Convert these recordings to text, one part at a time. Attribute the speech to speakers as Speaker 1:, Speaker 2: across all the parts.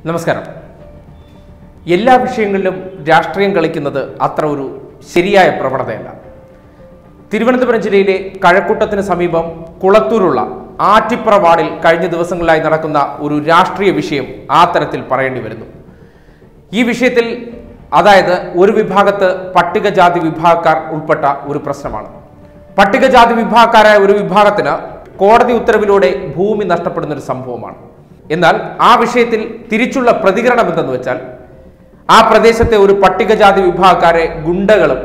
Speaker 1: നമസ്കാരം എല്ലാ വിഷയങ്ങളിലും രാഷ്ട്രീയം കളിക്കുന്നത് അത്ര ഒരു ശരിയായ പ്രവണതയല്ല തിരുവനന്തപുരം ജില്ലയിലെ കഴക്കൂട്ടത്തിന് സമീപം കുളത്തൂരുള്ള ആറ്റിപ്പുറ വാർഡിൽ കഴിഞ്ഞ ദിവസങ്ങളിലായി നടക്കുന്ന ഒരു രാഷ്ട്രീയ വിഷയം ആ തരത്തിൽ പറയേണ്ടി വരുന്നു ഈ വിഷയത്തിൽ അതായത് ഒരു വിഭാഗത്ത് പട്ടികജാതി വിഭാഗക്കാർ ഉൾപ്പെട്ട ഒരു പ്രശ്നമാണ് പട്ടികജാതി വിഭാഗക്കാരായ ഒരു വിഭാഗത്തിന് കോടതി ഉത്തരവിലൂടെ ഭൂമി നഷ്ടപ്പെടുന്ന ഒരു സംഭവമാണ് എന്നാൽ ആ വിഷയത്തിൽ തിരിച്ചുള്ള പ്രതികരണം എന്തെന്ന് വെച്ചാൽ ആ പ്രദേശത്തെ ഒരു പട്ടികജാതി വിഭാഗക്കാരെ ഗുണ്ടകളും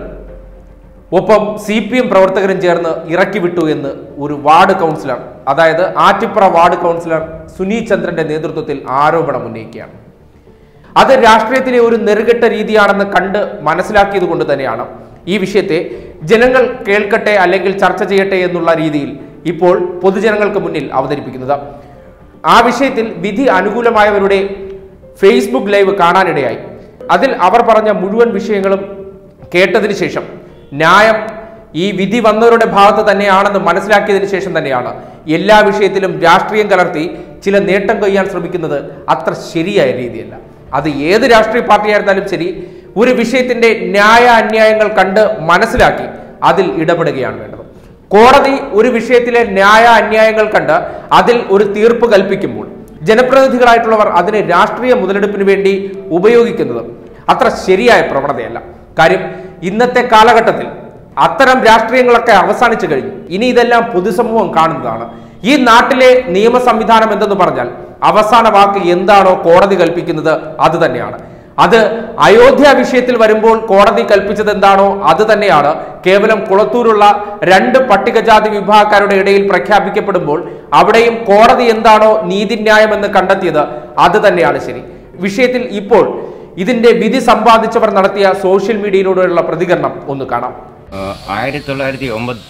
Speaker 1: ഒപ്പം സി പി എം പ്രവർത്തകരും ചേർന്ന് ഇറക്കി വിട്ടു എന്ന് ഒരു വാർഡ് കൗൺസിലർ അതായത് ആറ്റിപ്പുറ വാർഡ് കൗൺസിലർ സുനി ചന്ദ്രന്റെ നേതൃത്വത്തിൽ ആരോപണം ഉന്നയിക്കുകയാണ് അത് രാഷ്ട്രീയത്തിലെ ഒരു നെറുകെട്ട രീതിയാണെന്ന് കണ്ട് മനസ്സിലാക്കിയത് കൊണ്ട് തന്നെയാണ് ഈ വിഷയത്തെ ജനങ്ങൾ കേൾക്കട്ടെ അല്ലെങ്കിൽ ചർച്ച ചെയ്യട്ടെ എന്നുള്ള രീതിയിൽ ഇപ്പോൾ പൊതുജനങ്ങൾക്ക് മുന്നിൽ അവതരിപ്പിക്കുന്നത് ആ വിഷയത്തിൽ വിധി അനുകൂലമായവരുടെ ഫേസ്ബുക്ക് ലൈവ് കാണാനിടയായി അതിൽ അവർ പറഞ്ഞ മുഴുവൻ വിഷയങ്ങളും കേട്ടതിന് ശേഷം ന്യായം ഈ വിധി വന്നവരുടെ ഭാഗത്ത് തന്നെയാണെന്ന് മനസ്സിലാക്കിയതിനു ശേഷം തന്നെയാണ് എല്ലാ വിഷയത്തിലും രാഷ്ട്രീയം കലർത്തി ചില നേട്ടം കൊയ്യാൻ ശ്രമിക്കുന്നത് അത്ര ശരിയായ രീതിയല്ല അത് ഏത് രാഷ്ട്രീയ പാർട്ടിയായിരുന്നാലും ശരി ഒരു വിഷയത്തിന്റെ ന്യായ അന്യായങ്ങൾ കണ്ട് മനസ്സിലാക്കി അതിൽ ഇടപെടുകയാണ് വേണ്ടത് കോടതി ഒരു വിഷയത്തിലെ ന്യായ അന്യായങ്ങൾ കണ്ട് അതിൽ ഒരു തീർപ്പ് കൽപ്പിക്കുമ്പോൾ ജനപ്രതിനിധികളായിട്ടുള്ളവർ അതിനെ രാഷ്ട്രീയ മുതലെടുപ്പിന് വേണ്ടി ഉപയോഗിക്കുന്നത് അത്ര ശരിയായ പ്രവണതയല്ല കാര്യം ഇന്നത്തെ കാലഘട്ടത്തിൽ അത്തരം രാഷ്ട്രീയങ്ങളൊക്കെ അവസാനിച്ചു കഴിഞ്ഞു ഇനി ഇതെല്ലാം പൊതുസമൂഹം കാണുന്നതാണ് ഈ നാട്ടിലെ നിയമ സംവിധാനം എന്തെന്ന് പറഞ്ഞാൽ അവസാന വാക്ക് എന്താണോ കോടതി കൽപ്പിക്കുന്നത് അത് തന്നെയാണ് അത് അയോധ്യ വിഷയത്തിൽ വരുമ്പോൾ കോടതി കൽപ്പിച്ചത് എന്താണോ അത് തന്നെയാണ് കേവലം കുളത്തൂരുള്ള രണ്ട് പട്ടികജാതി വിഭാഗക്കാരുടെ ഇടയിൽ പ്രഖ്യാപിക്കപ്പെടുമ്പോൾ അവിടെയും കോടതി എന്താണോ നീതിന്യായം എന്ന് കണ്ടെത്തിയത് അത് തന്നെയാണ് ശരി വിഷയത്തിൽ ഇപ്പോൾ ഇതിന്റെ വിധി സമ്പാദിച്ചവർ നടത്തിയ സോഷ്യൽ മീഡിയയിലൂടെയുള്ള പ്രതികരണം ഒന്ന് കാണാം
Speaker 2: ആഹ് ആയിരത്തി തൊള്ളായിരത്തി ഒമ്പത്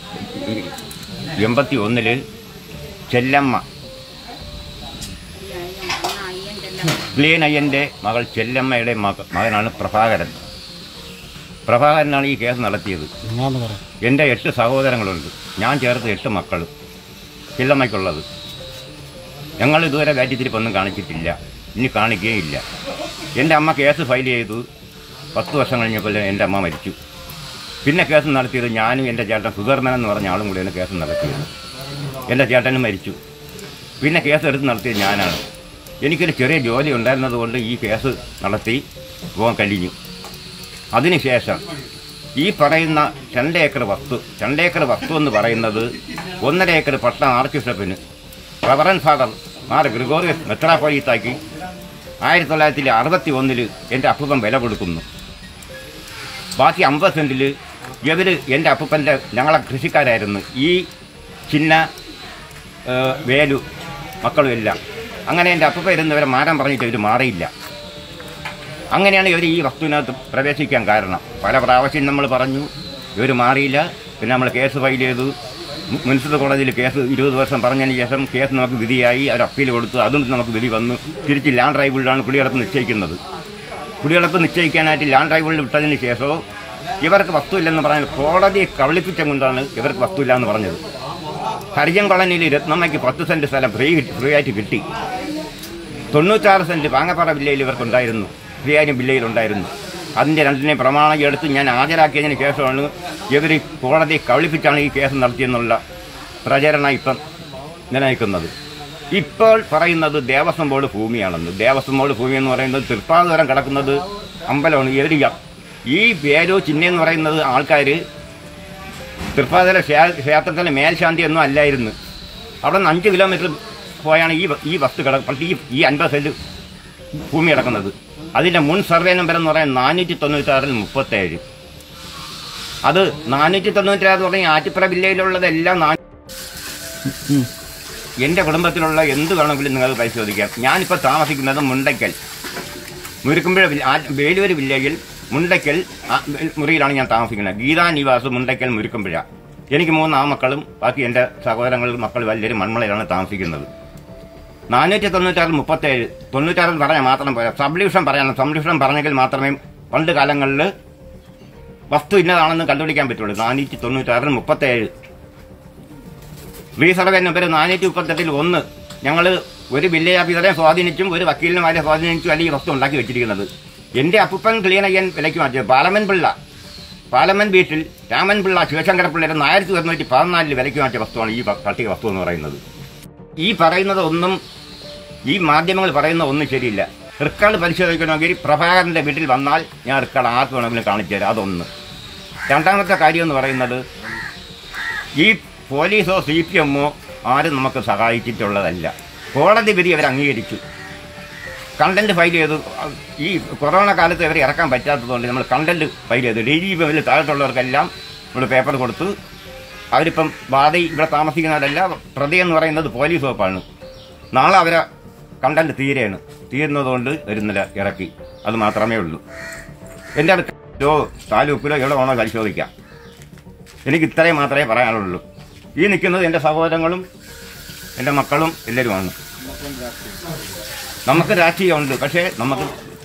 Speaker 2: എൺപത്തി ഒന്നില് ചെല്ലമ്മ ക്ലീൻ അയ്യൻ്റെ മകൾ ചെല്ലമ്മയുടെ മക മകനാണ് പ്രഭാകരൻ പ്രഭാകരനാണ് ഈ കേസ് നടത്തിയത് എൻ്റെ എട്ട് സഹോദരങ്ങളുണ്ട് ഞാൻ ചേർത്ത് എട്ട് മക്കൾ ചെല്ലമ്മയ്ക്കുള്ളത് ഞങ്ങൾ ഇതുവരെ കാറ്റിത്തിരിപ്പൊന്നും കാണിച്ചിട്ടില്ല ഇനി കാണിക്കുകയില്ല എൻ്റെ അമ്മ കേസ് ഫയൽ ചെയ്തു പത്ത് വർഷം കഴിഞ്ഞപ്പോൾ എൻ്റെ അമ്മ മരിച്ചു പിന്നെ കേസ് നടത്തിയത് ഞാനും എൻ്റെ ചേട്ടൻ സുധർമ്മൻ എന്ന് പറഞ്ഞ ആളും കൂടിയാണ് കേസ് നടത്തിയത് എൻ്റെ ചേട്ടനും മരിച്ചു പിന്നെ കേസ് എടുത്ത് നടത്തിയത് ഞാനാണ് എനിക്കൊരു ചെറിയ ജോലി ഉണ്ടായിരുന്നത് കൊണ്ട് ഈ കേസ് നടത്തി പോകാൻ കഴിഞ്ഞു അതിനുശേഷം ഈ പറയുന്ന രണ്ട് ഏക്കർ വസ്തു രണ്ട് ഏക്കർ വസ്തു എന്ന് പറയുന്നത് ഒന്നര ഏക്കർ പട്ടണം ആർച്ച് ബിഷപ്പിന് റവറൻ ഫാദർ മാർ ഗ്രിഗോറിയസ് മെത്രാപ്പൊലീത്താക്കി ആയിരത്തി തൊള്ളായിരത്തി അറുപത്തി ഒന്നിൽ എൻ്റെ അപ്പൂപ്പൻ വില കൊടുക്കുന്നു ബാക്കി അമ്പത് സെൻറ്റിൽ ഇവർ എൻ്റെ അപ്പൂപ്പൻ്റെ ഞങ്ങളെ കൃഷിക്കാരായിരുന്നു ഈ ചിന്ന ഏ, വേലു മക്കളും എല്ലാം അങ്ങനെ എൻ്റെ അപ്പൂപ്പ ഇരുന്നവരെ മാറാൻ പറഞ്ഞിട്ട് ഇവർ മാറിയില്ല അങ്ങനെയാണ് ഇവർ ഈ വസ്തുവിനകത്ത് പ്രവേശിക്കാൻ കാരണം പല പ്രാവശ്യം നമ്മൾ പറഞ്ഞു ഇവർ മാറിയില്ല പിന്നെ നമ്മൾ കേസ് ഫയൽ ചെയ്തു മു- മുനിസിപ്പൽ കോടതിയിൽ കേസ് ഇരുപത് വർഷം പറഞ്ഞതിന് ശേഷം കേസ് നമുക്ക് വിധിയായി അവർ അപ്പീൽ കൊടുത്തു അതും നമുക്ക് വിധി വന്നു തിരിച്ച് ലാൻഡ് ട്രൈബ്യൂണലാണ് കുടിയടപ്പ് നിശ്ചയിക്കുന്നത് കുടിയടപ്പ് നിശ്ചയിക്കാനായിട്ട് ലാൻഡ് ട്രൈബ്യൂണൽ വിട്ടതിന് ശേഷവും ഇവർക്ക് വസ്തുവില്ലെന്ന് പറഞ്ഞാൽ കോടതിയെ കബളിപ്പിച്ച കൊണ്ടാണ് ഇവർക്ക് വസ്തുവില്ല എന്ന് പറഞ്ഞത് ഹരിജൻ കോളനിയിൽ രത്നമ്മയ്ക്ക് പത്ത് സെൻറ്റ് സ്ഥലം ഫ്രീ കിട്ടി ഫ്രീ ആയിട്ട് കിട്ടി തൊണ്ണൂറ്റാറ് സെൻറ്റ് പാങ്ങപ്പാറ വില്ലയിൽ ഇവർക്കുണ്ടായിരുന്നു ഫ്രീ ആയിട്ട് വില്ലയിലുണ്ടായിരുന്നു അതിൻ്റെ രണ്ടിനെ പ്രമാണം എടുത്ത് ഞാൻ ഹാജരാക്കിയതിന് ശേഷമാണ് ഇവർ കോടതിയെ കബളിപ്പിച്ചാണ് ഈ കേസ് നടത്തിയെന്നുള്ള പ്രചരണം ഇപ്പം നിലനിൽക്കുന്നത് ഇപ്പോൾ പറയുന്നത് ദേവസ്വം ബോർഡ് ഭൂമിയാണെന്ന് ദേവസ്വം ബോർഡ് ഭൂമി എന്ന് പറയുന്നത് തൃപ്പാതുരം കിടക്കുന്നത് അമ്പലമാണ് ഇവർ ഈ പേരോ ചിഹ്ന എന്ന് പറയുന്നത് ആൾക്കാർ തൃപ്പാതല ക്ഷേത്രത്തിലെ മേൽശാന്തി ഒന്നും അല്ലായിരുന്നു അവിടെ നിന്ന് അഞ്ച് കിലോമീറ്റർ പോയാണ് ഈ വ- ഈ വസ്തു കിട പക്ഷേ ഈ ഈ അൻപത് സെൻറ്റ് ഭൂമി കിടക്കുന്നത് അതിൻ്റെ മുൻ സർവേ നമ്പർ എന്ന് പറയുന്നത് നാനൂറ്റി തൊണ്ണൂറ്റാറിൽ മുപ്പത്തേഴ് അത് നാനൂറ്റി തൊണ്ണൂറ്റാറ് എന്ന് പറഞ്ഞാൽ ആറ്റിപ്പുറ വില്ലയിലുള്ളതെല്ലാം നാ എൻ്റെ കുടുംബത്തിലുള്ള എന്ത് വേണമെങ്കിലും നിങ്ങൾക്ക് പരിശോധിക്കാം ഞാനിപ്പോൾ താമസിക്കുന്നത് മുണ്ടയ്ക്കൽ മുരുക്കുമ്പുഴ വില്ല- ആ വേലൂർ വില്ലേജിൽ മുണ്ടയ്ക്കൽ ആ മുറിയിലാണ് ഞാൻ താമസിക്കുന്നത് ഗീതാ നിവാസ് മുണ്ടയ്ക്കൽ മുരുക്കുമ്പുഴ എനിക്ക് മൂന്ന് ആമക്കളും ബാക്കി എൻ്റെ സഹോദരങ്ങളും മക്കളും എല്ലാവരും മൺമളയിലാണ് താമസിക്കുന്നത് നാനൂറ്റി തൊണ്ണൂറ്റാറ് മുപ്പത്തേഴ് തൊണ്ണൂറ്റാറിൽ പറഞ്ഞാൽ മാത്രം പോരാ സബ്ഡിവിഷൻ പറയണം സബ്ഡിവിഷൻ പറഞ്ഞെങ്കിൽ മാത്രമേ പണ്ട് കാലങ്ങളിൽ വസ്തു ഇന്നതാണെന്ന് കണ്ടുപിടിക്കാൻ പറ്റുള്ളൂ നാനൂറ്റി തൊണ്ണൂറ്റാറിൽ മുപ്പത്തേഴ് റീസർവേ നമ്പർ നാനൂറ്റി മുപ്പത്തെട്ടിൽ ഒന്ന് ഞങ്ങൾ ഒരു വില്ലേജ് ഓഫീസറെ സ്വാധീനിച്ചും ഒരു വക്കീലിനുമാരെ സ്വാധീനിച്ചും അല്ല ഈ വസ്തു ഉണ്ടാക്കി വെച്ചിരിക്കുന്നത് എന്റെ അപ്പുപ്പൻ ക്ലീനയ്യൻ വിലയ്ക്ക് മാറ്റിയത് പാലമൻ പിള്ള പാലമൻ വീട്ടിൽ രാമൻ പിള്ള ശിവശങ്കര പിള്ളയുടെ ആയിരത്തി ഒരുന്നൂറ്റി പതിനാലിൽ വിലയ്ക്ക് മാറ്റിയ വസ്തുവാണ് ഈ പ- പട്ടിക വസ്തു എന്ന് പറയുന്നത് ഈ പറയുന്നത് ഒന്നും ഈ മാധ്യമങ്ങൾ പറയുന്ന ഒന്നും ശരിയില്ല റിക്കാർഡ് പരിശോധിക്കണമെങ്കിൽ പ്രഭാകരന്റെ വീട്ടിൽ വന്നാൽ ഞാൻ റിക്കാർഡ് ആർക്ക് വേണമെങ്കിലും കാണിച്ചു തരാം അതൊന്ന് രണ്ടാമത്തെ കാര്യം എന്ന് പറയുന്നത് ഈ പോലീസോ സി പി എമ്മോ ആരും നമുക്ക് സഹായിച്ചിട്ടുള്ളതല്ല കോടതി വിധി അവർ അംഗീകരിച്ചു കണ്ടന്റ് ഫയൽ ചെയ്തു ഈ കൊറോണ കാലത്ത് ഇവരെ ഇറക്കാൻ പറ്റാത്തതുകൊണ്ട് നമ്മൾ കണ്ടന്റ് ഫയൽ ചെയ്തു ഡി ജി പി താഴെട്ടുള്ളവർക്കെല്ലാം നമ്മൾ പേപ്പർ കൊടുത്തു അവരിപ്പം ബാധി ഇവിടെ താമസിക്കുന്നവരല്ല പ്രതി എന്ന് പറയുന്നത് പോലീസ് വകുപ്പാണ് നാളെ അവരെ കണ്ടന്റ് തീരെയാണ് തീരുന്നതുകൊണ്ട് ഒരു നില ഇറക്കി അത് മാത്രമേ ഉള്ളൂ എൻ്റെ അടുത്തോ താലൂക്കിലോ എവിടെ വേണോ പരിശോധിക്കാം എനിക്ക് ഇത്രയും മാത്രമേ പറയാനുള്ളൂ ഈ നിൽക്കുന്നത് എൻ്റെ സഹോദരങ്ങളും എൻ്റെ മക്കളും എല്ലാവരുമാണ് നമുക്ക് രാഷ്ട്രീയമുണ്ട് പക്ഷേ നമുക്ക്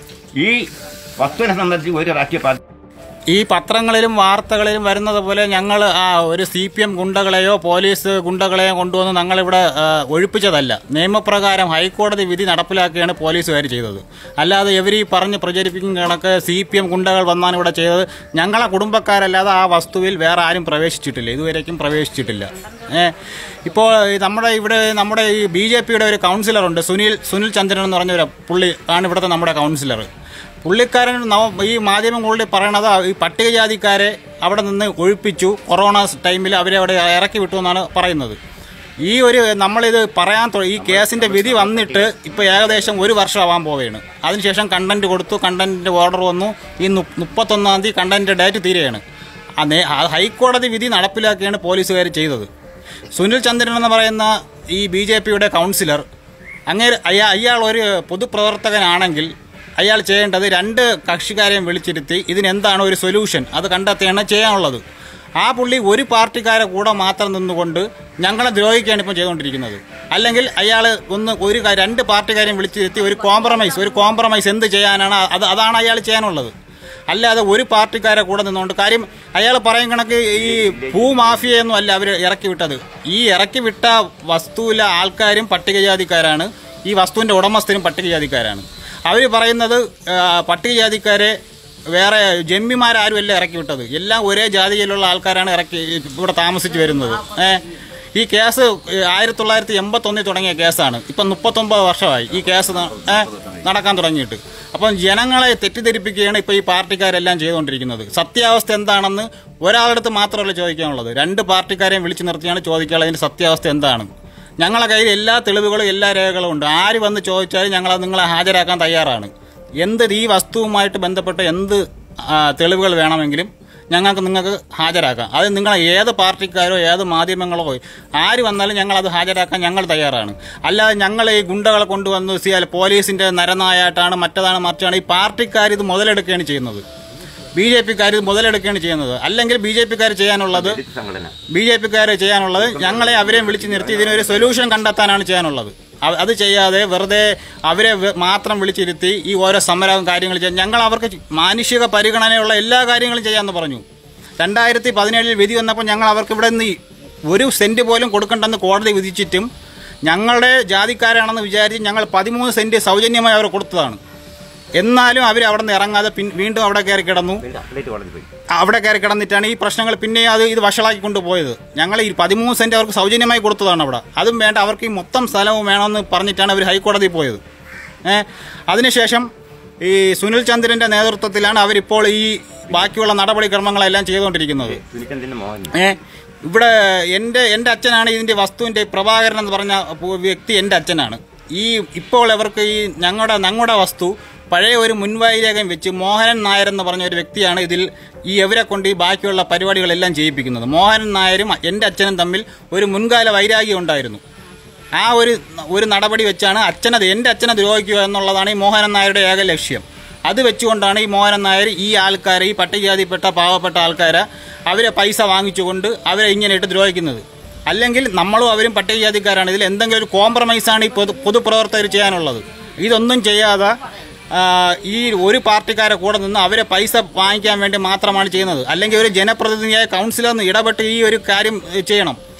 Speaker 2: ഈ വസ്തുവിനെ സംബന്ധിച്ച് ഒരു രാഷ്ട്രീയ പാർട്ടി
Speaker 3: ഈ പത്രങ്ങളിലും വാർത്തകളിലും വരുന്നത് പോലെ ഞങ്ങൾ ആ ഒരു സി പി എം ഗുണ്ടകളെയോ പോലീസ് ഗുണ്ടകളെയോ കൊണ്ടുവന്ന് ഞങ്ങളിവിടെ ആ, ഒഴിപ്പിച്ചതല്ല നിയമപ്രകാരം ഹൈക്കോടതി വിധി നടപ്പിലാക്കുകയാണ് പോലീസുകാർ ചെയ്തത് അല്ലാതെ ഇവർ ഈ പറഞ്ഞ് പ്രചരിപ്പിക്കുന്ന കണക്ക് സി പി എം ഗുണ്ടകൾ വന്നാണ് ഇവിടെ ചെയ്തത് ഞങ്ങളെ കുടുംബക്കാരല്ലാതെ ആ വസ്തുവിൽ വേറെ ആരും പ്രവേശിച്ചിട്ടില്ല ഇതുവരേക്കും പ്രവേശിച്ചിട്ടില്ല ഏ ഇപ്പോൾ ഈ നമ്മുടെ ഇവിടെ നമ്മുടെ ഈ ബി ജെ പിയുടെ ഒരു കൗൺസിലറുണ്ട് സുനിൽ സുനിൽ ചന്ദ്രൻ എന്ന് പറഞ്ഞ ഒരു പുള്ളി ആണ് ഇവിടുത്തെ നമ്മുടെ കൗൺസിലർ പുള്ളിക്കാരൻ നവ ഈ മാധ്യമങ്ങളിൽ പറയണത് ഈ പട്ടികജാതിക്കാരെ അവിടെ നിന്ന് ഒഴിപ്പിച്ചു കൊറോണ ടൈമിൽ അവരെ അവിടെ ഇറക്കി വിട്ടു എന്നാണ് പറയുന്നത് ഈ ഒരു നമ്മളിത് പറയാൻ തൊ- ഈ കേസിന്റെ വിധി വന്നിട്ട് ഇപ്പോൾ ഏകദേശം ഒരു വർഷം ആവാൻ പോവുകയാണ് അതിനുശേഷം കണ്ടന്റ് കൊടുത്തു കണ്ടന്റിന്റെ ഓർഡർ വന്നു ഈ നു- മുപ്പത്തൊന്നാം തീയതി കണ്ടന്റിന്റെ ഡേറ്റ് തീരെയാണ് ആ നേ- ആ ഹൈക്കോടതി വിധി നടപ്പിലാക്കുകയാണ് പോലീസുകാർ ചെയ്തത് സുനിൽ ചന്ദ്രൻ എന്ന് പറയുന്ന ഈ ബി ജെ പിയുടെ കൗൺസിലർ അങ്ങേര് അയാൾ അയാൾ ഒരു പൊതുപ്രവർത്തകനാണെങ്കിൽ അയാൾ ചെയ്യേണ്ടത് രണ്ട് കക്ഷിക്കാരെയും വിളിച്ചിരുത്തി ഇതിനെന്താണ് ഒരു സൊല്യൂഷൻ അത് കണ്ടെത്തുകയാണ് ചെയ്യാനുള്ളത് ആ പുള്ളി ഒരു പാർട്ടിക്കാരെ കൂടെ മാത്രം നിന്നുകൊണ്ട് ഞങ്ങളെ ദ്രോഹിക്കുകയാണ് ഇപ്പം ചെയ്തുകൊണ്ടിരിക്കുന്നത് അല്ലെങ്കിൽ അയാൾ ഒന്ന് ഒരു ക- രണ്ട് പാർട്ടിക്കാരെയും വിളിച്ചിരുത്തി ഒരു കോംപ്രമൈസ് ഒരു കോംപ്രമൈസ് എന്ത് ചെയ്യാനാണ് അത് അതാണ് അയാൾ ചെയ്യാനുള്ളത് അല്ലാതെ ഒരു പാർട്ടിക്കാരെ കൂടെ നിന്നുകൊണ്ട് കാര്യം അയാൾ പറയും കണക്ക് ഈ ഭൂമാഫിയൊന്നും അല്ല അവർ ഇറക്കി വിട്ടത് ഈ ഇറക്കി വിട്ട വസ്തുവിലെ ആൾക്കാരും പട്ടികജാതിക്കാരാണ് ഈ വസ്തുവിന്റെ ഉടമസ്ഥരും പട്ടികജാതിക്കാരാണ് അവർ പറയുന്നത് ആ, പട്ടികജാതിക്കാരെ വേറെ ജന്മിമാരാരും അല്ല ഇറക്കി വിട്ടത് എല്ലാം ഒരേ ജാതിയിലുള്ള ആൾക്കാരാണ് ഇറക്കി ഇവിടെ താമസിച്ച് വരുന്നത് ഏഹ് ഈ കേസ് ആയിരത്തി തൊള്ളായിരത്തി എൺപത്തി ഒന്നിൽ തുടങ്ങിയ കേസാണ് ഇപ്പം മുപ്പത്തൊമ്പത് വർഷമായി ഈ കേസ് ന- ഏ, നടക്കാൻ തുടങ്ങിയിട്ട് അപ്പം ജനങ്ങളെ തെറ്റിദ്ധരിപ്പിക്കുകയാണ് ഇപ്പോൾ ഈ പാർട്ടിക്കാരെല്ലാം ചെയ്തുകൊണ്ടിരിക്കുന്നത് സത്യാവസ്ഥ എന്താണെന്ന് ഒരാളടുത്ത് മാത്രമല്ല ചോദിക്കാനുള്ളത് രണ്ട് പാർട്ടിക്കാരെയും വിളിച്ചു നിർത്തിയാണ് ചോദിക്കാനുള്ളത് അതിന്റെ സത്യാവസ്ഥ എന്താണ് ഞങ്ങളെ കയ്യിൽ എല്ലാ തെളിവുകളും എല്ലാ രേഖകളും ഉണ്ട് ആര് വന്ന് ചോദിച്ചാലും ഞങ്ങളത് നിങ്ങളെ ഹാജരാക്കാൻ തയ്യാറാണ് എന്ത് ഈ വസ്തുവുമായിട്ട് ബന്ധപ്പെട്ട എന്ത് ആ, തെളിവുകൾ വേണമെങ്കിലും ഞങ്ങൾക്ക് നിങ്ങൾക്ക് ഹാജരാക്കാം അത് നിങ്ങൾ ഏത് പാർട്ടിക്കാരോ ഏത് മാധ്യമങ്ങളോ ആര് വന്നാലും ഞങ്ങൾ അത് ഹാജരാക്കാൻ ഞങ്ങൾ തയ്യാറാണ് അല്ലാതെ ഞങ്ങൾ ഈ ഗുണ്ടകളെ കൊണ്ടുവന്ന് സിയാൽ പോലീസിന്റെ നരനായായിട്ടാണ് മറ്റതാണ് മറിച്ചാണ് ഈ പാർട്ടിക്കാർ ഇത് മുതലെടുക്കുകയാണ് ചെയ്യുന്നത് ബി ജെ പിക്കാർ ഇത് മുതലെടുക്കുകയാണ് ചെയ്യുന്നത് അല്ലെങ്കിൽ ബി ജെ പിക്കാർ ചെയ്യാനുള്ളത്
Speaker 2: സംഘടന
Speaker 3: ബി ജെ പിക്കാർ ചെയ്യാനുള്ളത് ഞങ്ങളെ അവരെയും വിളിച്ചു നിർത്തി ഇതിനൊരു സൊല്യൂഷൻ കണ്ടെത്താനാണ് ചെയ്യാനുള്ളത് അവ- അത് ചെയ്യാതെ വെറുതെ അവരെ വെ- മാത്രം വിളിച്ചിരുത്തി ഈ ഓരോ സമരവും കാര്യങ്ങൾ ചെയ്യാൻ ഞങ്ങൾ അവർക്ക് മാനുഷിക പരിഗണനയുള്ള എല്ലാ കാര്യങ്ങളും ചെയ്യാമെന്ന് പറഞ്ഞു രണ്ടായിരത്തി പതിനേഴിൽ വിധി വന്നപ്പോൾ ഞങ്ങൾ അവർക്ക് ഇവിടെ നിന്ന് ഈ ഒരു സെന്റ് പോലും കൊടുക്കണ്ടെന്ന് കോടതി വിധിച്ചിട്ടും ഞങ്ങളുടെ ജാതിക്കാരാണെന്ന് വിചാരിച്ച് ഞങ്ങൾ പതിമൂന്ന് സെന്റ് സൗജന്യമായി അവർ കൊടുത്തതാണ് എന്നാലും അവർ അവിടെ നിന്ന് ഇറങ്ങാതെ പിൻ- വീണ്ടും അവിടെ കയറി കിടന്നു
Speaker 2: വീണ്ടും അപ്ഡേറ്റ് കോടതി പോയി
Speaker 3: അവിടെ കയറി കിടന്നിട്ടാണ് ഈ പ്രശ്നങ്ങൾ പിന്നെയും അത് ഇത് വഷളാക്കി കൊണ്ടുപോയത് ഞങ്ങൾ ഈ പതിമൂന്ന് സെന്റ് അവർക്ക് സൗജന്യമായി കൊടുത്തതാണ് അവിടെ അതും വേണ്ട അവർക്ക് ഈ മൊത്തം സ്ഥലവും വേണമെന്ന് പറഞ്ഞിട്ടാണ് അവർ ഹൈക്കോടതി പോയത് ഏഹ് അതിനുശേഷം ഈ സുനിൽ ചന്ദ്രന്റെ നേതൃത്വത്തിലാണ് അവരിപ്പോൾ ഈ ബാക്കിയുള്ള നടപടിക്രമങ്ങളെല്ലാം ചെയ്തുകൊണ്ടിരിക്കുന്നത്
Speaker 2: സുനിച്ചന്ദ്രന്റെ മോഹൻ
Speaker 3: ഏ ഇവിടെ എൻ്റെ എൻ്റെ അച്ഛനാണ് ഇതിൻ്റെ വസ്തുവിൻ്റെ പ്രഭാകരൻ എന്ന് പറഞ്ഞ പു- വ്യക്തി എൻ്റെ അച്ഛനാണ് ഈ ഇപ്പോൾ ഇവർക്ക് ഈ ഞങ്ങളുടെ ഞങ്ങളുടെ വസ്തു പഴയ ഒരു മുൻവൈരേഖം വെച്ച് മോഹനൻ നായർ എന്ന് പറഞ്ഞ ഒരു വ്യക്തിയാണ് ഇതിൽ ഈ ഇവരെ കൊണ്ട് ഈ ബാക്കിയുള്ള പരിപാടികളെല്ലാം ചെയ്യിപ്പിക്കുന്നത് മോഹനൻ നായരും എൻ്റെ അച്ഛനും തമ്മിൽ ഒരു മുൻകാല വൈരാഗ്യം ഉണ്ടായിരുന്നു ആ ഒരു ഒരു നടപടി വെച്ചാണ് അച്ഛനത് എൻ്റെ അച്ഛനെ ദ്രോഹിക്കുക എന്നുള്ളതാണ് ഈ മോഹനൻ നായരുടെ ഏക ലക്ഷ്യം അത് വെച്ചുകൊണ്ടാണ് ഈ മോഹനൻ നായർ ഈ ആൾക്കാരെ ഈ പട്ടികജാതിപ്പെട്ട പാവപ്പെട്ട ആൾക്കാരെ അവരെ പൈസ വാങ്ങിച്ചുകൊണ്ട് അവരെ ഇങ്ങനെ ഇട്ട് ദ്രോഹിക്കുന്നത് അല്ലെങ്കിൽ നമ്മളും അവരും പട്ടികജാതിക്കാരാണ് ഇതിൽ എന്തെങ്കിലും ഒരു കോംപ്രമൈസാണ് ഈ പൊതു പൊതുപ്രവർത്തകർ ചെയ്യാനുള്ളത് ഇതൊന്നും ചെയ്യാതെ ആ, ഈ ഒരു പാർട്ടിക്കാരെ കൂടെ നിന്ന് അവരെ പൈസ വാങ്ങിക്കാൻ വേണ്ടി മാത്രമാണ് ചെയ്യുന്നത് അല്ലെങ്കിൽ ഒരു ജനപ്രതിനിധിയായ കൗൺസിലർ ഒന്ന് ഇടപെട്ട് ഈ ഒരു കാര്യം ഏ, ചെയ്യണം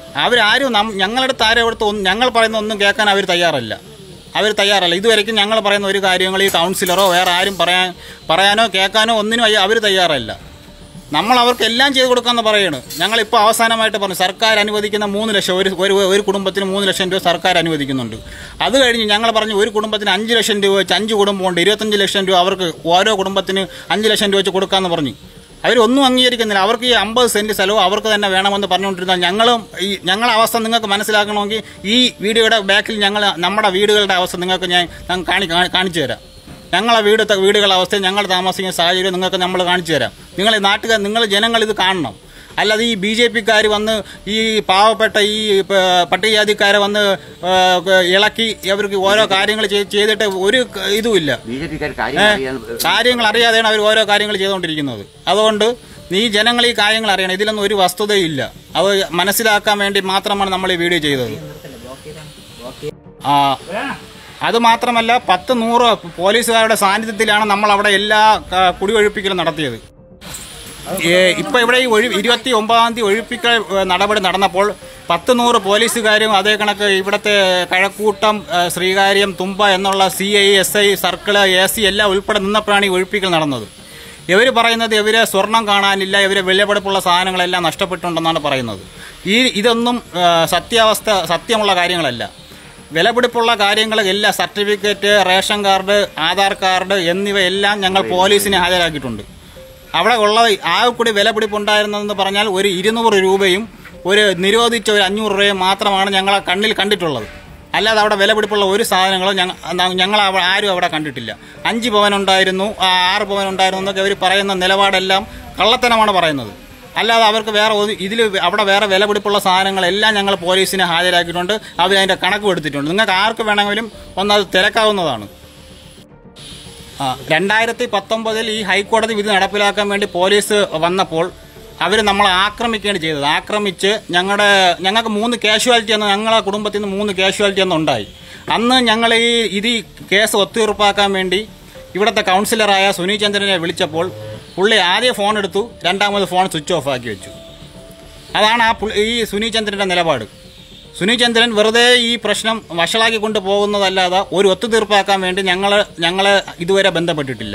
Speaker 3: അവരാരും നം ഞങ്ങളുടെ അടുത്ത് ആരും അടുത്ത് ഒന്നും ഞങ്ങൾ പറയുന്ന ഒന്നും കേൾക്കാൻ അവർ തയ്യാറല്ല അവർ തയ്യാറല്ല ഇതുവരെയ്ക്കും ഞങ്ങൾ പറയുന്ന ഒരു കാര്യങ്ങൾ ഈ കൗൺസിലറോ വേറെ ആരും പറയാൻ പറയാനോ കേൾക്കാനോ ഒന്നിനും അവർ തയ്യാറല്ല നമ്മൾ അവർക്ക് എല്ലാം ചെയ്ത് കൊടുക്കാമെന്ന് പറയാണ് ഞങ്ങളിപ്പോൾ അവസാനമായിട്ട് പറഞ്ഞു സർക്കാർ അനുവദിക്കുന്ന മൂന്ന് ലക്ഷം ഒരു ഒരു ഒരു കുടുംബത്തിന് മൂന്ന് ലക്ഷം രൂപ സർക്കാർ അനുവദിക്കുന്നുണ്ട് അത് കഴിഞ്ഞ് ഞങ്ങൾ പറഞ്ഞു ഒരു കുടുംബത്തിന് അഞ്ച് ലക്ഷം രൂപ വെച്ച് അഞ്ച് കുടുംബമുണ്ട് ഇരുപത്തഞ്ച് ലക്ഷം രൂപ അവർക്ക് ഓരോ കുടുംബത്തിന് അഞ്ച് ലക്ഷം രൂപ വെച്ച് കൊടുക്കാമെന്ന് പറഞ്ഞു അവരൊന്നും അംഗീകരിക്കുന്നില്ല അവർക്ക് ഈ അമ്പത് സെന്റ് സ്ഥലവും അവർക്ക് തന്നെ വേണമെന്ന് പറഞ്ഞുകൊണ്ടിരുന്നാൽ ഞങ്ങളും ഈ ഞങ്ങളുടെ അവസ്ഥ നിങ്ങൾക്ക് മനസ്സിലാക്കണമെങ്കിൽ ഈ വീഡിയോയുടെ ബാക്കിൽ ഞങ്ങൾ നമ്മുടെ വീടുകളുടെ അവസ്ഥ നിങ്ങൾക്ക് ഞാൻ ഞാൻ കാണി കാണി- കാണിച്ചു തരാം ഞങ്ങളെ വീട് വീടുകളുടെ അവസ്ഥ ഞങ്ങൾ താമസിക്കുന്ന സാഹചര്യം നിങ്ങൾക്ക് നമ്മൾ കാണിച്ചു തരാം നിങ്ങൾ ഈ നാട്ടുകാർ നിങ്ങൾ ജനങ്ങൾ ഇത് കാണണം അല്ലാതെ ഈ ബി ജെ പിക്കാർ വന്ന് ഈ പാവപ്പെട്ട ഈ പ- പട്ടികജാതിക്കാരെ വന്ന് ആ, ഇളക്കി അവർക്ക് ഓരോ കാര്യങ്ങൾ ചെയ്- ചെയ്തിട്ട് ഒരു ക- ഇതുമില്ല
Speaker 2: ബി ജെ പിക്കാർ
Speaker 3: ഏ, കാര്യങ്ങൾ അറിയാതെയാണ് അവർ ഓരോ കാര്യങ്ങൾ ചെയ്തുകൊണ്ടിരിക്കുന്നത് അതുകൊണ്ട് നീ ജനങ്ങൾ ഈ കാര്യങ്ങൾ അറിയണം ഇതിലൊന്നും ഒരു വസ്തുതയില്ല അത് മനസ്സിലാക്കാൻ വേണ്ടി മാത്രമാണ് നമ്മൾ ഈ വീഡിയോ ചെയ്തത് ആ അത് മാത്രമല്ല പത്ത് നൂറ് പോലീസുകാരുടെ സാന്നിധ്യത്തിലാണ് നമ്മൾ അവിടെ എല്ലാ ആ, കുടിയൊഴിപ്പിക്കലും നടത്തിയത് ഏ, ഇപ്പൊ ഇവിടെ ഈ ഒഴി ഇരുപത്തി ഒമ്പതാം തീയതി ഒഴിപ്പിക്കൽ ഏ, നടപടി നടന്നപ്പോൾ പത്ത് നൂറ് പോലീസുകാരും അതേ കണക്ക് ഇവിടുത്തെ കഴക്കൂട്ടം ഏ, ശ്രീകാര്യം തുമ്പ എന്നുള്ള C I S I circle A C എല്ലാം ഉൾപ്പെടെ നിന്നപ്പോഴാണ് ഈ ഒഴിപ്പിക്കൽ നടന്നത് ഇവർ പറയുന്നത് ഇവരെ സ്വർണം കാണാനില്ല ഇവരെ വിലപിടിപ്പുള്ള സാധനങ്ങളെല്ലാം നഷ്ടപ്പെട്ടുണ്ടെന്നാണ് പറയുന്നത് ഈ ഇതൊന്നും ഏ, സത്യാവസ്ഥ സത്യമുള്ള കാര്യങ്ങളല്ല വിലപിടിപ്പുള്ള കാര്യങ്ങൾ എല്ലാ certificate ration card Aadhaar card എന്നിവയെല്ലാം ഞങ്ങൾ പോലീസിന് ഹാജരാക്കിയിട്ടുണ്ട് അവിടെ ഉള്ള ആകെ കൂടി വിലപിടിപ്പുണ്ടായിരുന്നതെന്ന് പറഞ്ഞാൽ ഒരു ഇരുന്നൂറ് രൂപയും ഒരു നിരോധിച്ച ഒരു അഞ്ഞൂറ് രൂപയും മാത്രമാണ് ഞങ്ങളെ കണ്ണിൽ കണ്ടിട്ടുള്ളത് അല്ലാതെ അവിടെ വിലപിടിപ്പുള്ള ഒരു സാധനങ്ങളും ഞങ്ങൾ ഞങ്ങൾ അവ- ആരും അവിടെ കണ്ടിട്ടില്ല അഞ്ച് പവൻ ഉണ്ടായിരുന്നു ആ, ആറ് പവൻ ഉണ്ടായിരുന്നു എന്നൊക്കെ അവർ പറയുന്ന നിലപാടെല്ലാം കള്ളത്തനമാണ് പറയുന്നത് അല്ലാതെ അവർക്ക് വേറെ ഇതിൽ അവിടെ വേറെ വിലപിടിപ്പുള്ള സാധനങ്ങളെല്ലാം ഞങ്ങൾ പോലീസിനെ ഹാജരാക്കിയിട്ടുണ്ട് അവർ അതിന്റെ കണക്ക് കൊടുത്തിട്ടുണ്ട് നിങ്ങൾക്ക് ആർക്ക് വേണമെങ്കിലും ഒന്നത് തിരക്കാവുന്നതാണ് ആ, രണ്ടായിരത്തി പത്തൊമ്പതിൽ ഈ ഹൈക്കോടതി വിധി നടപ്പിലാക്കാൻ വേണ്ടി പോലീസ് വന്നപ്പോൾ അവർ നമ്മളെ ആക്രമിക്കുകയാണ് ചെയ്തത് ആക്രമിച്ച് ഞങ്ങളുടെ ഞങ്ങൾക്ക് മൂന്ന് കാഷ്വാലിറ്റി എന്ന് ഞങ്ങളെ കുടുംബത്തിൽ നിന്ന് മൂന്ന് കാഷ്വാലിറ്റി എന്ന് ഉണ്ടായി അന്ന് ഞങ്ങൾ ഈ ഇത് ഈ കേസ് ഒത്തുതീർപ്പാക്കാൻ വേണ്ടി ഇവിടുത്തെ കൗൺസിലറായ സുനി ചന്ദ്രനെ വിളിച്ചപ്പോൾ പുള്ളി ആദ്യം ഫോൺ എടുത്തു രണ്ടാമത് ഫോൺ സ്വിച്ച് ഓഫ് ആക്കി വെച്ചു അതാണ് ആ പുള്ളി- ഈ സുനി ചന്ദ്രന്റെ നിലപാട് സുനി ചന്ദ്രൻ വെറുതെ ഈ പ്രശ്നം വഷളാക്കി കൊണ്ട് പോകുന്നതല്ലാതെ ഒരു ഒത്തുതീർപ്പാക്കാൻ വേണ്ടി ഞങ്ങൾ ഞങ്ങളെ ഇതുവരെ ബന്ധപ്പെട്ടിട്ടില്ല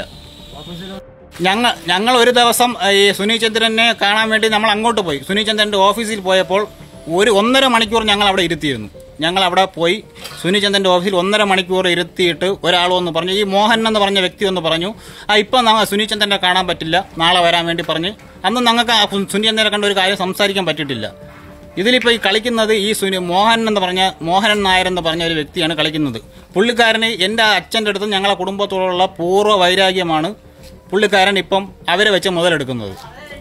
Speaker 3: ഞങ്ങൾ ഞങ്ങൾ ഒരു ദിവസം ഏ, ഈ സുനി ചന്ദ്രനെ കാണാൻ വേണ്ടി നമ്മൾ അങ്ങോട്ട് പോയി സുനി ചന്ദ്രന്റെ ഓഫീസിൽ പോയപ്പോൾ ഒരു ഒന്നര മണിക്കൂർ ഞങ്ങൾ അവിടെ ഇരുത്തിയിരുന്നു ഞങ്ങൾ അവിടെ പോയി സുനി ചന്ദ്രന്റെ ഓഫീസിൽ ഒന്നര മണിക്കൂർ ഇരുത്തിയിട്ട് ഒരാൾ വന്ന് പറഞ്ഞു ഈ മോഹൻ എന്ന് പറഞ്ഞ വ്യക്തി ഒന്ന് പറഞ്ഞു ആ ഇപ്പം നമ്മ സുനി ചന്ദ്രനെ കാണാൻ പറ്റില്ല നാളെ വരാൻ വേണ്ടി പറഞ്ഞ് അന്ന് ഞങ്ങൾക്ക് ആ സുനി ചന്ദ്രനെ കണ്ട ഒരു കാര്യം സംസാരിക്കാൻ പറ്റിയിട്ടില്ല ഇതിലിപ്പോൾ ഈ കളിക്കുന്നത് ഈ സുനി മോഹൻ എന്ന് പറഞ്ഞ മോഹനൻ നായർ എന്ന് പറഞ്ഞ ഒരു വ്യക്തിയാണ് കളിക്കുന്നത് പുള്ളിക്കാരന് എൻ്റെ അച്ഛൻ്റെ അടുത്ത് ഞങ്ങളെ കുടുംബത്തോടുള്ള പൂർവ്വ വൈരാഗ്യമാണ് പുള്ളിക്കാരൻ ഇപ്പം അവരെ വെച്ച് മുതലെടുക്കുന്നത്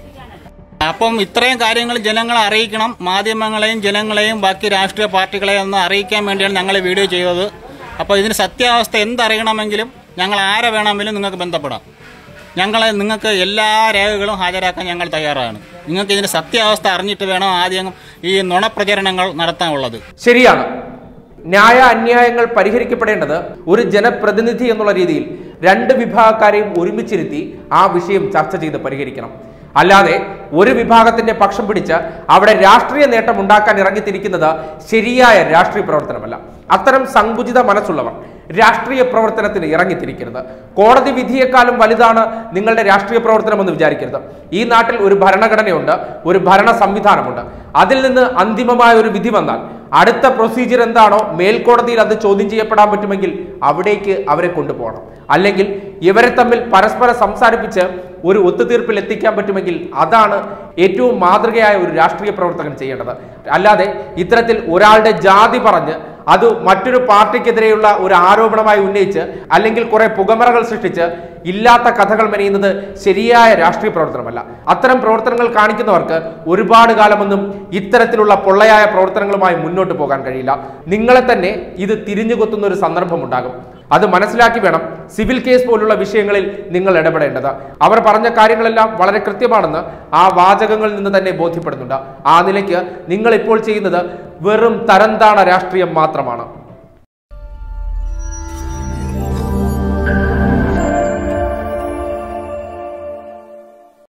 Speaker 3: അപ്പം ഇത്രയും കാര്യങ്ങൾ ജനങ്ങളെ അറിയിക്കണം മാധ്യമങ്ങളെയും ജനങ്ങളെയും ബാക്കി രാഷ്ട്രീയ പാർട്ടികളെയും ഒന്ന് അറിയിക്കാൻ വേണ്ടിയാണ് ഞങ്ങൾ ഈ വീഡിയോ ചെയ്തത് അപ്പോൾ ഇതിന് സത്യാവസ്ഥ എന്തറിയണമെങ്കിലും ഞങ്ങൾ ആരെ വേണമെങ്കിലും നിങ്ങൾക്ക് ബന്ധപ്പെടാം ഞങ്ങളെ നിങ്ങൾക്ക് എല്ലാ രേഖകളും ഹാജരാക്കാൻ ഞങ്ങൾ തയ്യാറാണ് നിങ്ങൾക്ക് ഇതിന്റെ സത്യാവസ്ഥ അറിഞ്ഞിട്ട് വേണം ആദ്യം ഈ നുണപ്രചരണങ്ങൾ നടത്താനുള്ളത്
Speaker 1: ശരിയാണ് ന്യായ അന്യായങ്ങൾ പരിഹരിക്കപ്പെടേണ്ടത് ഒരു ജനപ്രതിനിധി എന്നുള്ള രീതിയിൽ രണ്ട് വിഭാഗക്കാരെയും ഒരുമിച്ചിരുത്തി ആ വിഷയം ചർച്ച ചെയ്ത് പരിഹരിക്കണം അല്ലാതെ ഒരു വിഭാഗത്തിന്റെ പക്ഷം പിടിച്ച് അവിടെ രാഷ്ട്രീയ നേട്ടം ഉണ്ടാക്കാൻ ഇറങ്ങിത്തിരിക്കുന്നത് ശരിയായ രാഷ്ട്രീയ പ്രവർത്തനമല്ല അത്തരം സങ്കുചിത മനസ്സുള്ളവർ രാഷ്ട്രീയ പ്രവർത്തനത്തിന് ഇറങ്ങിത്തിരിക്കരുത് കോടതി വിധിയെക്കാളും വലുതാണ് നിങ്ങളുടെ രാഷ്ട്രീയ പ്രവർത്തനം എന്ന് വിചാരിക്കരുത് ഈ നാട്ടിൽ ഒരു ഭരണഘടനയുണ്ട് ഒരു ഭരണ സംവിധാനമുണ്ട് അതിൽ നിന്ന് അന്തിമമായ ഒരു വിധി വന്നാൽ അടുത്ത പ്രൊസീജിയർ എന്താണോ മേൽക്കോടതിയിൽ അത് ചോദ്യം ചെയ്യപ്പെടാൻ പറ്റുമെങ്കിൽ അവിടേക്ക് അവരെ കൊണ്ടുപോകണം അല്ലെങ്കിൽ ഇവരെ തമ്മിൽ പരസ്പരം സംസാരിപ്പിച്ച് ഒരു ഒത്തുതീർപ്പിൽ എത്തിക്കാൻ പറ്റുമെങ്കിൽ അതാണ് ഏറ്റവും മാതൃകയായ ഒരു രാഷ്ട്രീയ പ്രവർത്തകൻ ചെയ്യേണ്ടത് അല്ലാതെ ഇത്തരത്തിൽ ഒരാളുടെ ജാതി പറഞ്ഞ് അത് മറ്റൊരു പാർട്ടിക്കെതിരെയുള്ള ഒരു ആരോപണമായി ഉന്നയിച്ച് അല്ലെങ്കിൽ കുറെ പുകമറകൾ സൃഷ്ടിച്ച് ഇല്ലാത്ത കഥകൾ മെനയുന്നത് ശരിയായ രാഷ്ട്രീയ പ്രവർത്തനമല്ല അത്തരം പ്രവർത്തനങ്ങൾ കാണിക്കുന്നവർക്ക് ഒരുപാട് കാലമൊന്നും ഇത്തരത്തിലുള്ള പൊള്ളയായ പ്രവർത്തനങ്ങളുമായി മുന്നോട്ട് പോകാൻ കഴിയില്ല നിങ്ങളെ തന്നെ ഇത് തിരിഞ്ഞു കൊത്തുന്ന ഒരു സന്ദർഭം ഉണ്ടാകും അത് മനസ്സിലാക്കി വേണം സിവിൽ കേസ് പോലുള്ള വിഷയങ്ങളിൽ നിങ്ങൾ ഇടപെടേണ്ടത് അവർ പറഞ്ഞ കാര്യങ്ങളെല്ലാം വളരെ കൃത്യമാണെന്ന് ആ വാചകങ്ങളിൽ നിന്ന് തന്നെ ബോധ്യപ്പെടുന്നുണ്ട് ആ നിലയ്ക്ക് നിങ്ങൾ ഇപ്പോൾ ചെയ്യുന്നത് വെറും തരംതാണ രാഷ്ട്രീയം മാത്രമാണ്